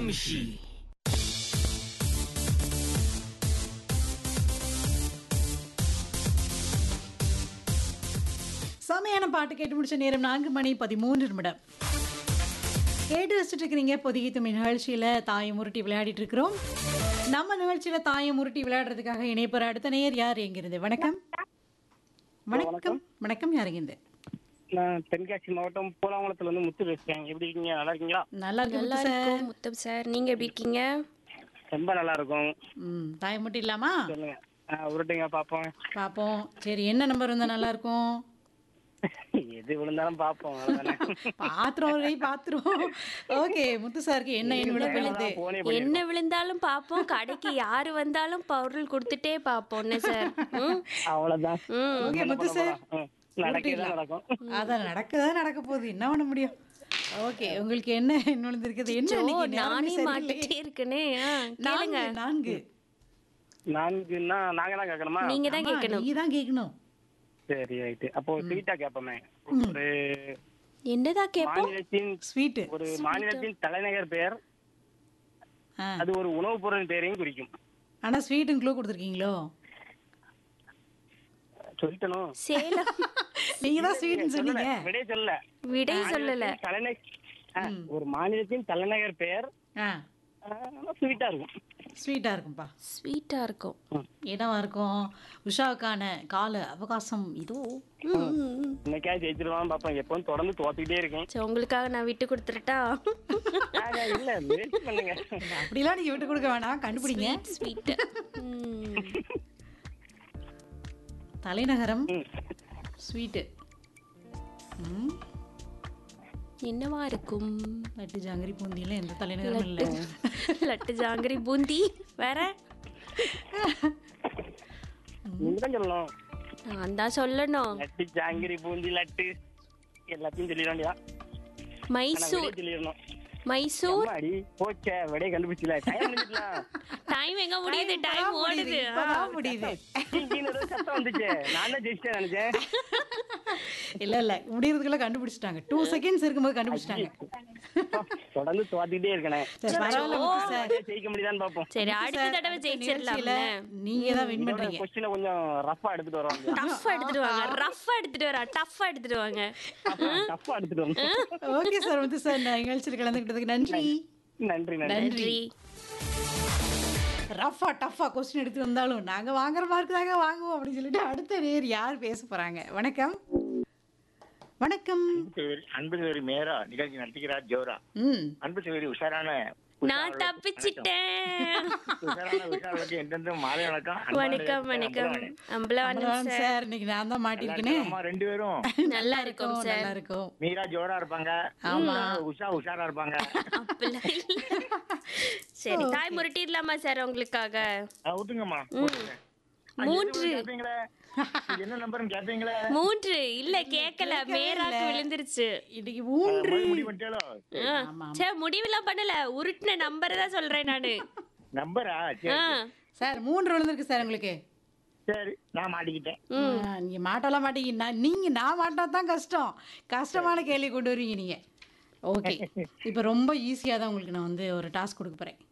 மிஷி செமையான பாட்டு கேட்டு முடிச்ச நேரம் நான்கு மணி பதிமூன்று நிமிடம் கேட்டு வச்சுட்டு இருக்கிறீங்க பொதிகை தும்மி நிகழ்ச்சியில் தாயை முருட்டி விளையாடிட்டு இருக்கிறோம் நம்ம நிகழ்ச்சியில் தாயை முருட்டி விளையாடுறதுக்காக இணைப்பற அடுத்த நேர் யார் எங்கிருந்து வணக்கம் வணக்கம் வணக்கம் யார் எங்கிருந்து நான் தென்காசி மாவட்டம் பூலாங்குளத்துல இருந்து முத்து பேசுறேன் எப்படி இருக்கீங்க நல்லா இருக்கீங்களா நல்லா இருக்கு நல்லா முத்து சார் இருக்கும் முத்தம் சார் நீங்க எப்படி இருக்கீங்க ரொம்ப நல்லா இருக்கும் ம் தாயை முட்டி இல்லாமா சொல்லுங்க ஆ, உருட்டுங்க பாப்போம் பார்ப்போம் சரி என்ன நம்பர் இருந்தால் நல்லா இருக்கும் எது விழுந்தாலும் பாப்போம் அவ்வளவுதானே. பாத்திரம் ஒரு கை பாத்திரம் ஓகே முத்து சாருக்கு என்ன என் விட விழுந்து போனே என்ன விழுந்தாலும் பாப்போம் கடைக்கு யாரு வந்தாலும் பொருள் கொடுத்துட்டே பாப்போம் என்ன சார் ம்? அவ்வளவுதான் ம். ஓகே முத்து சார் ம், நடக்கதான் நடக்கும் அதான் நடக்கதான் நடக்க போகுது என்ன பண்ண முடியும் ஓகே உங்களுக்கு என்ன என்ன விழுந்திருக்குது என்ன ஓ, இன்னைக்கு நேரமே நானே சரியில்லையே. மாட்டிட்டே இருக்கனே ஆ, கேளுங்க நான்கு நான்கு நான்குன்னா நாங்க தான் கேட்கணுமா நீங்க தான் ஆமா, கேட்கணும் நீ தான் கேட்கணும் சரி ரைட்டு அப்போ ஸ்வீட்டா கேட்போமே ஒரு என்னதா கேப்போம் மாநிலத்தின் ஸ்வீட்டு ஒரு மாநிலத்தின் தலைநகர் பெயர் அது ஒரு உணவுப் பொருளின் பெயரையும் குறிக்கும் ஆனா ஸ்வீட்டுன்னு க்ளூ கொடுத்துருக்கீங்களோ சொல்லிட்டணும் சேலம் நீங்க தான் ஸ்வீட்னு சொன்னீங்க விடை சொல்லல விடை சொல்லல மாநிலத்தின் தலைநகர் ஆ, ஒரு மாநிலத்தின் தலைநகர் பெயர் ஆ ஸ்வீட்டா இருக்கும் ஸ்வீட்டா இருக்கும்பா ஸ்வீட்டா இருக்கும் என்னவா இருக்கும் உஷாவுக்கான கால அவகாசம் இதோ ம், ம், ம். இன்னைக்காவது ஜெயிச்சிருவான் பாப்பேன் எப்பவும் தொடர்ந்து தோத்துக்கிட்டே இருக்கேன் சரி, உங்களுக்காக நான் விட்டு கொடுத்துட்டா ஆக, இல்ல முயற்சி பண்ணுங்க அப்படிலாம் நீங்க விட்டு கொடுக்க வேணாம் கண்டுபிடிங்க ஸ்வீட் தலைநகரம் ம். ஸ்வீட்டு ம் என்னவா இருக்கும் லட்டு ஜாங்கிரி பூந்தியில எந்த தலைநகரம் இல்லை லட்டு ஜாங்கிரி பூந்தி வேற நீங்க தான் சொல்லணும் நான் தான் சொல்லணும் லட்டு ஜாங்கிரி பூந்தி லட்டு எல்லாத்தையும் சொல்லிட வேண்டியதான் ஆனா மைசூர் விடை சொல்லிடணும் மைசூர் அடி போச்சே விடைய கண்டுபிடிச்சல டைம் முடிஞ்சிடலாம் டைம் எங்க முடியுது டைம் ஓடுது இப்பதான் முடியுது சத்தம் வந்துச்சு நான் தான் ஜெயிச்சிட்டேன் நினைச்சேன் இல்ல இல்ல முடியறதுக்குள்ள கண்டுபிடிச்சிட்டாங்க டூ செகண்ட்ஸ் இருக்கும்போது கண்டுபிடிச்சிட்டாங்க தொடர்ந்து தோத்திட்டே இருக்கேன் சரி பரவாயில்ல முத்து சார் ஜெயிக்க முடியுதான்னு பாப்போம் சரி அடுத்த தடவை நிகழ்ச்சியில ஜெயிச்சிடலாம்ல நீங்க தான் வின் பண்றீங்க கொஸ்டினை கொஞ்சம் ரஃபா எடுத்துட்டு வரோம் டஃப் எடுத்துட்டு வாங்க ரஃப் எடுத்துட்டு வரா டஃப் எடுத்துட்டு வாங்க டஃபா எடுத்துட்டு வரோம் ஓகே சார் வந்து சார் நான் நிகழ்ச்சியில் கலந்துக்கிட்டதுக்கு நன்றி நன்றி நன்றி நன்றி ரஃபா டஃபா கொஸ்டின் எடுத்து வந்தாலும் நாங்க வாங்குற மார்க் தாங்க வாங்குவோம் அப்படின்னு சொல்லிட்டு அடுத்த நேர் யார் பேச போறாங்க வணக்கம் வணக்கம் அன்பு சகோதரி மேரா நிகழ்ச்சி நடத்துகிறார் ஜோரா ம் அன்பு சகோதரி உஷாரான நான் தப்பிச்சிட்டேன் உஷாரான உஷாருக்கு எந்தெந்த மாலை வணக்கம் அன்பான வணக்கம் வணக்கம் அம்பலவாணன் அவ்வளவுதான் சார் சார் இன்னைக்கு நான் தான் மாட்டிருக்கேனே அம்மா ரெண்டு பேரும் நல்லா இருக்கும் சார் நல்லா இருக்கும் மீரா ஜோரா இருப்பாங்க உஷா உஷாரா இருப்பாங்க அப்படிலாம் இல்ல. சரி தாய் முரட்டிடலாமா சார் உங்களுக்காக ஆ, விட்டுங்கம்மா விட்டுங்க. ஆ, மூன்று. எது கேப்பீங்களே இது என்ன நம்பர்னு கேப்பீங்களே மூன்று இல்ல கேக்கல மேராக்கு விழுந்துருச்சு இன்னைக்கு மூன்று முடிவு பண்ணிட்டாலோ ஆ. சே முடிவெல்லாம் பண்ணல உருட்டின நம்பரை தான் சொல்றேன் நானு நம்பரா சரி ஆ. சார் மூன்று விழுந்திருக்கு சார் உங்களுக்கு சரி நான் மாட்டிக்கிட்டேன் ஆ, நீங்க மாட்டலாம் மாட்டீங்க நான் நீங்க நான் மாட்டா தான் கஷ்டம் கஷ்டமான கேள்வி கொண்டு வருவீங்க நீங்க ஓகே இப்போ ரொம்ப ஈஸியாக தான் உங்களுக்கு நான் வந்து ஒரு டாஸ்க் கொடுக்க போறேன்